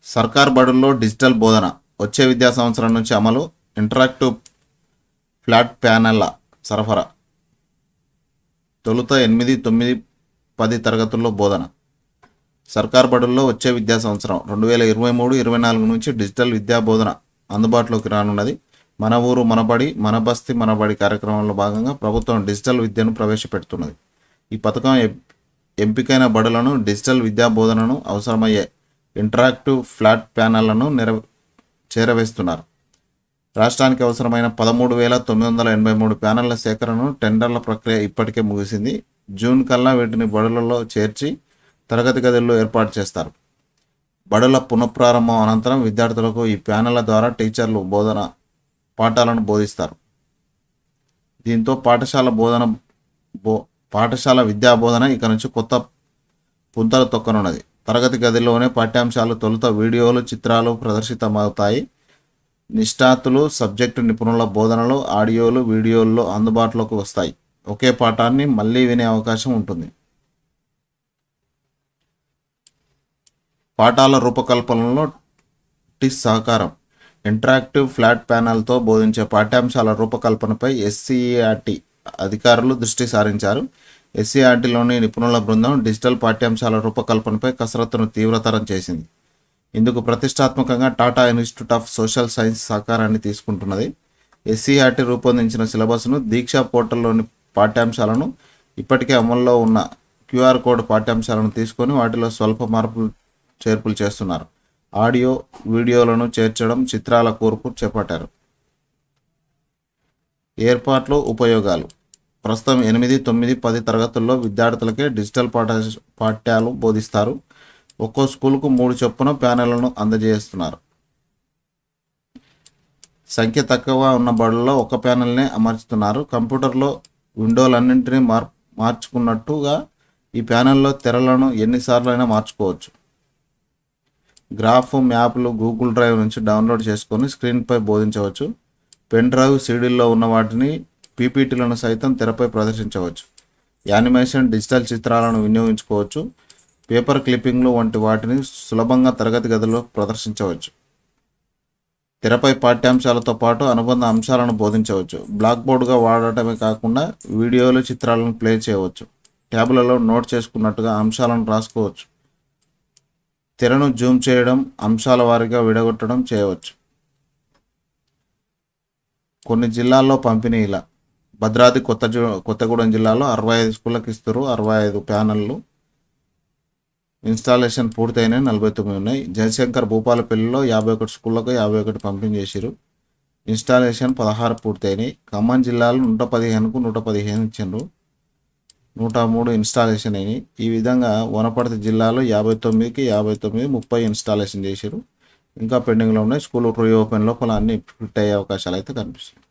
సర్కార్ బడుల్లో డిజిటల్ బోధన వచ్చే విద్యా సంవత్సరం నుంచి అమలు ఇంటరాక్టివ్ ఫ్లాట్ ప్యానెల్ల సరఫరా తొలుత ఎనిమిది తొమ్మిది పది తరగతుల్లో బోధన సర్కార్ బడుల్లో వచ్చే విద్యా సంవత్సరం రెండు వేల ఇరవై మూడు ఇరవై నాలుగు నుంచి డిజిటల్ విద్యా బోధన అందుబాటులోకి రానున్నది మన ఊరు మన బడి మన బస్తీ మన బడి కార్యక్రమంలో భాగంగా ప్రభుత్వం డిజిటల్ విద్యను ప్రవేశపెడుతున్నది ఈ పథకం ఎం- ఎంపికైన బడులను డిజిటల్ విద్యా బోధనను అవసరమయ్యే ఇంటరాక్టివ్ ఫ్లాట్ ప్యానెళ్లను నెర చేరవేస్తున్నారు రాష్ట్రానికి అవసరమైన పదమూడు వేల తొమ్మిది వందల ఎనభై మూడు ప్యానెళ్ల సేకరణను టెండర్ల ప్రక్రియ ఇప్పటికే ముగిసింది జూన్ కల్లా వీటిని బడులలో చేర్చి తరగతి గదుల్లో ఏర్పాటు చేస్తారు బడుల పునఃప్రారంభం అనంతరం విద్యార్థులకు ఈ ప్యానెళ్ల ద్వారా టీచర్లు బోధన పాఠాలను బోధిస్తారు దీంతో పాఠశాల బోధన బో పాఠశాల విద్యా బోధన ఇక నుంచి కొత్త పుంతలు తొక్కనున్నది తరగతి గదిలోనే పాఠ్యాంశాలు తొలుత వీడియోలు చిత్రాలు ప్రదర్శితమవుతాయి నిష్ఠాతులు సబ్జెక్టు నిపుణుల బోధనలు ఆడియోలు వీడియోల్లో అందుబాటులోకి వస్తాయి ఒకే పాఠాన్ని మళ్ళీ వినే అవకాశం ఉంటుంది పాఠాల రూపకల్పనలో టిస్ సహకారం ఇంటరాక్టివ్ ఫ్లాట్ ప్యానెల్తో బోధించే పాఠ్యాంశాల రూపకల్పనపై ఎస్సీఆర్టీ అధికారులు దృష్టి సారించారు ఎస్సీఆర్టీలోని నిపుణుల బృందం డిజిటల్ పాఠ్యాంశాల రూపకల్పనపై కసరత్తును తీవ్రతరం చేసింది ఇందుకు ప్రతిష్టాత్మకంగా Tata institute of social science సహకారాన్ని తీసుకుంటున్నది ఎస్సీఆర్టీ రూపొందించిన సిలబస్ను దీక్షా పోర్టల్లోని పాఠ్యాంశాలను ఇప్పటికే అమల్లో ఉన్న క్యూఆర్ కోడ్ పాఠ్యాంశాలను తీసుకొని వాటిలో స్వల్ప మార్పులు చేర్పులు చేస్తున్నారు ఆడియో వీడియోలను చేర్చడం చిత్రాల కూర్పు చేపట్టారు ఏర్పాట్లు ఉపయోగాలు ప్రస్తుతం ఎనిమిది తొమ్మిది పది తరగతుల్లో విద్యార్థులకే డిజిటల్ పాఠ పాఠ్యాలు బోధిస్తారు ఒక్కో స్కూల్కు మూడు చొప్పున ప్యానెళ్లను అందజేస్తున్నారు సంఖ్య తక్కువ ఉన్న బడుల్లో ఒక ప్యానెల్నే అమర్చుతున్నారు కంప్యూటర్లో విండోలన్నింటినీ మార్ మార్చుకున్నట్టుగా ఈ ప్యానెల్లో తెరలను ఎన్నిసార్లు అయినా మార్చుకోవచ్చు గ్రాఫ్ మ్యాప్లు గూగుల్ డ్రైవ్ నుంచి డౌన్లోడ్ చేసుకొని స్క్రీన్పై బోధించవచ్చు పెన్ డ్రైవ్ సీడీల్లో ఉన్న వాటిని పీపీటీలను సైతం తెరపై ప్రదర్శించవచ్చు యానిమేషన్ డిజిటల్ చిత్రాలను వినియోగించుకోవచ్చు పేపర్ క్లిప్పింగ్లు వంటి వాటిని సులభంగా తరగతి గదిలో ప్రదర్శించవచ్చు తెరపై పాఠ్యాంశాలతో పాటు అనుబంధ అంశాలను బోధించవచ్చు బ్లాక్ బోర్డుగా వాడటమే కాకుండా వీడియోలు చిత్రాలను ప్లే చేయవచ్చు ట్యాబ్లలో నోట్ చేసుకున్నట్టుగా అంశాలను రాసుకోవచ్చు తెరను జూమ్ చేయడం అంశాల వారీగా విడగొట్టడం చేయవచ్చు కొన్ని జిల్లాల్లో పంపిణీ ఇలా భద్రాద్రి కొత్త జు- కొత్తగూడెం జిల్లాలో అరవై ఐదు స్కూళ్ళకి ఇస్తారు అరవై ఐదు ప్యానెళ్ళు ఇన్స్టాలేషన్ పూర్తయినాయి నలభై తొమ్మిది ఉన్నాయి జయశంకర్ భూపాలపల్లిలో యాభై ఒకటి స్కూళ్ళకు యాభై ఒకటి పంపిణీ చేసిరు ఇన్స్టాలేషన్ పదహారు పూర్తయినాయి ఖమ్మం జిల్లాలో నూట పదిహేనుకు నూట పదిహేను ఇచ్చిండ్రు నూట మూడు ఇన్స్టాలేషన్ అయినాయి ఈ విధంగా వనపర్తి జిల్లాలో యాభై తొమ్మిదికి యాభై తొమ్మిది ముప్పై ఇన్స్టాలేషన్ చేసిరు ఇంకా పెండింగ్లో ఉన్నాయి స్కూల్ రీఓపెన్ లోపల అన్ని ఫిట్ అయ్యే అవకాశాలు అయితే కనిపిస్తున్నాయి